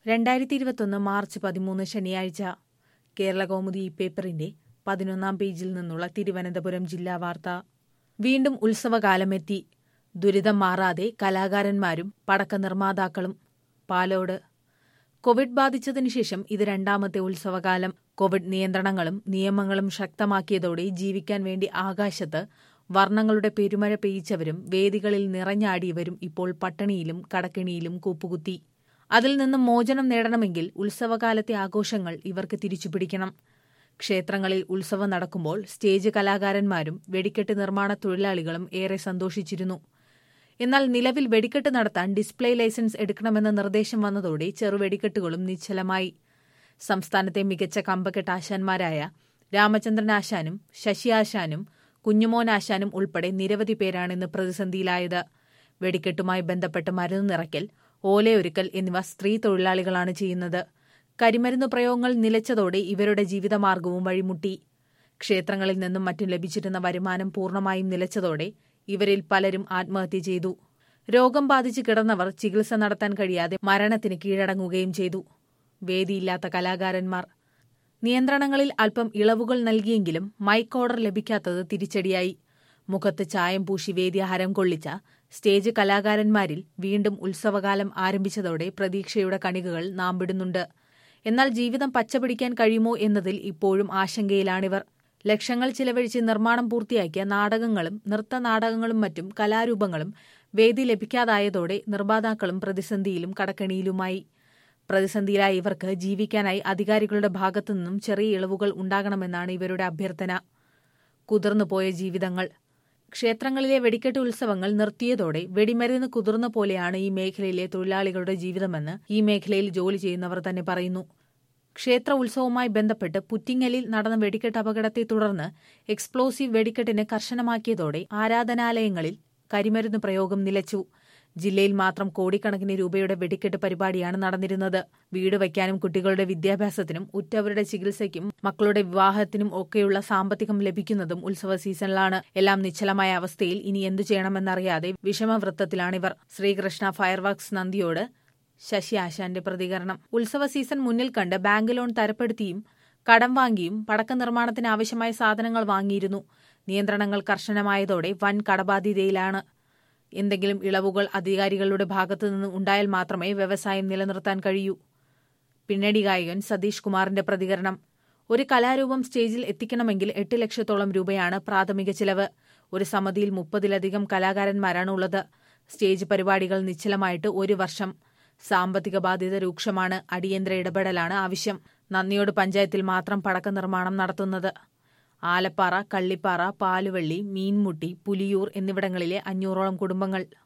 രണ്ടായിരത്തി ഇരുപത്തൊന്ന് മാർച്ച് പതിമൂന്ന് ശനിയാഴ്ച കേരള കൗമുദി ഈ പേപ്പറിന്റെ പതിനൊന്നാം പേജിൽ നിന്നുള്ള തിരുവനന്തപുരം ജില്ലാ വാർത്ത വീണ്ടും ഉത്സവകാലമെത്തി ദുരിതം മാറാതെ കലാകാരന്മാരും പടക്ക നിർമ്മാതാക്കളും പാലോട് കോവിഡ് ബാധിച്ചതിനു ശേഷം ഇത് രണ്ടാമത്തെ ഉത്സവകാലം കോവിഡ് നിയന്ത്രണങ്ങളും നിയമങ്ങളും ശക്തമാക്കിയതോടെ ജീവിക്കാൻ വേണ്ടി ആകാശത്ത് വർണ്ണങ്ങളുടെ പെരുമഴ പെയ്യിച്ചവരും വേദികളിൽ നിറഞ്ഞാടിയവരും ഇപ്പോൾ പട്ടിണിയിലും കടക്കിണിയിലും കൂപ്പുകുത്തി അതിൽ നിന്നും മോചനം നേടണമെങ്കിൽ ഉത്സവകാലത്തെ ആഘോഷങ്ങൾ ഇവർക്ക് തിരിച്ചുപിടിക്കണം ക്ഷേത്രങ്ങളിൽ ഉത്സവം നടക്കുമ്പോൾ സ്റ്റേജ് കലാകാരന്മാരും വെടിക്കെട്ട് നിർമ്മാണ തൊഴിലാളികളും ഏറെ സന്തോഷിച്ചിരുന്നു എന്നാൽ നിലവിൽ വെടിക്കെട്ട് നടത്താൻ ഡിസ്പ്ലേ ലൈസൻസ് എടുക്കണമെന്ന നിർദ്ദേശം വന്നതോടെ ചെറുവെടിക്കെട്ടുകളും നിശ്ചലമായി സംസ്ഥാനത്തെ മികച്ച കമ്പക്കെട്ട് ആശാന്മാരായ രാമചന്ദ്രൻ ആശാനും ശശി ആശാനും കുഞ്ഞുമോൻ ആശാനും ഉൾപ്പെടെ നിരവധി പേരാണ് ഇന്ന് പ്രതിസന്ധിയിലായത് വെടിക്കെട്ടുമായി ബന്ധപ്പെട്ട് മരുന്ന് നിറയ്ക്കൽ ഓലയൊരുക്കൽ എന്നിവ സ്ത്രീ തൊഴിലാളികളാണ് ചെയ്യുന്നത് കരിമരുന്ന് പ്രയോഗങ്ങൾ നിലച്ചതോടെ ഇവരുടെ ജീവിതമാർഗവും വഴിമുട്ടി ക്ഷേത്രങ്ങളിൽ നിന്നും മറ്റും ലഭിച്ചിരുന്ന വരുമാനം പൂർണ്ണമായും നിലച്ചതോടെ ഇവരിൽ പലരും ആത്മഹത്യ ചെയ്തു രോഗം ബാധിച്ച് കിടന്നവർ ചികിത്സ നടത്താൻ കഴിയാതെ മരണത്തിന് കീഴടങ്ങുകയും ചെയ്തു വേദിയില്ലാത്ത കലാകാരന്മാർ നിയന്ത്രണങ്ങളിൽ അല്പം ഇളവുകൾ നൽകിയെങ്കിലും മൈക്ക് ഓർഡർ ലഭിക്കാത്തത് തിരിച്ചടിയായി മുഖത്ത് ചായം പൂശി വേദിയാഹാരം കൊള്ളിച്ച സ്റ്റേജ് കലാകാരന്മാരിൽ വീണ്ടും ഉത്സവകാലം ആരംഭിച്ചതോടെ പ്രതീക്ഷയുടെ കണികകൾ നാമ്പിടുന്നുണ്ട് എന്നാൽ ജീവിതം പച്ചപിടിക്കാൻ കഴിയുമോ എന്നതിൽ ഇപ്പോഴും ആശങ്കയിലാണിവർ ലക്ഷങ്ങൾ ചിലവഴിച്ച് നിർമ്മാണം പൂർത്തിയാക്കിയ നാടകങ്ങളും നൃത്ത നാടകങ്ങളും മറ്റും കലാരൂപങ്ങളും വേദി ലഭിക്കാതായതോടെ നിർമ്മാതാക്കളും പ്രതിസന്ധിയിലും കടക്കണിയിലുമായി പ്രതിസന്ധിയിലായ ഇവർക്ക് ജീവിക്കാനായി അധികാരികളുടെ ഭാഗത്തുനിന്നും ചെറിയ ഇളവുകൾ ഉണ്ടാകണമെന്നാണ് ഇവരുടെ അഭ്യർത്ഥന കുതിർന്നുപോയ ജീവിതങ്ങൾ ക്ഷേത്രങ്ങളിലെ വെടിക്കെട്ട് ഉത്സവങ്ങൾ നിർത്തിയതോടെ വെടിമരുന്ന് കുതിർന്ന പോലെയാണ് ഈ മേഖലയിലെ തൊഴിലാളികളുടെ ജീവിതമെന്ന് ഈ മേഖലയിൽ ജോലി ചെയ്യുന്നവർ തന്നെ പറയുന്നു ക്ഷേത്ര ഉത്സവവുമായി ബന്ധപ്പെട്ട് പുറ്റിങ്ങലിൽ നടന്ന വെടിക്കെട്ട് അപകടത്തെ തുടർന്ന് എക്സ്പ്ലോസീവ് വെടിക്കെട്ടിന് കർശനമാക്കിയതോടെ ആരാധനാലയങ്ങളിൽ കരിമരുന്ന് പ്രയോഗം നിലച്ചു ജില്ലയിൽ മാത്രം കോടിക്കണക്കിന് രൂപയുടെ വെടിക്കെട്ട് പരിപാടിയാണ് നടന്നിരുന്നത് വീട് വയ്ക്കാനും കുട്ടികളുടെ വിദ്യാഭ്യാസത്തിനും ഉറ്റവരുടെ ചികിത്സയ്ക്കും മക്കളുടെ വിവാഹത്തിനും ഒക്കെയുള്ള സാമ്പത്തികം ലഭിക്കുന്നതും ഉത്സവ സീസണിലാണ് എല്ലാം നിശ്ചലമായ അവസ്ഥയിൽ ഇനി എന്തു ചെയ്യണമെന്നറിയാതെ വിഷമവൃത്തത്തിലാണിവർ ശ്രീകൃഷ്ണ ഫയർവർക്സ് നന്ദിയോട് ശശി ആശാന്റെ പ്രതികരണം ഉത്സവ സീസൺ മുന്നിൽ കണ്ട് ബാങ്ക് ലോൺ തരപ്പെടുത്തിയും കടം വാങ്ങിയും പടക്ക നിർമ്മാണത്തിന് ആവശ്യമായ സാധനങ്ങൾ വാങ്ങിയിരുന്നു നിയന്ത്രണങ്ങൾ കർശനമായതോടെ വൻ കടബാധ്യതയിലാണ് എന്തെങ്കിലും ഇളവുകൾ അധികാരികളുടെ ഭാഗത്തുനിന്ന് ഉണ്ടായാൽ മാത്രമേ വ്യവസായം നിലനിർത്താൻ കഴിയൂ പിന്നണി ഗായകൻ സതീഷ് കുമാറിന്റെ പ്രതികരണം ഒരു കലാരൂപം സ്റ്റേജിൽ എത്തിക്കണമെങ്കിൽ എട്ട് ലക്ഷത്തോളം രൂപയാണ് പ്രാഥമിക ചിലവ് ഒരു സമിതിയിൽ മുപ്പതിലധികം കലാകാരന്മാരാണ് ഉള്ളത് സ്റ്റേജ് പരിപാടികൾ നിശ്ചലമായിട്ട് ഒരു വർഷം സാമ്പത്തിക ബാധ്യത രൂക്ഷമാണ് അടിയന്തര ഇടപെടലാണ് ആവശ്യം നന്ദിയോട് പഞ്ചായത്തിൽ മാത്രം പടക്ക നിർമ്മാണം നടത്തുന്നത് ആലപ്പാറ കള്ളിപ്പാറ പാലുവള്ളി മീൻമുട്ടി പുലിയൂർ എന്നിവിടങ്ങളിലെ അഞ്ഞൂറോളം കുടുംബങ്ങൾ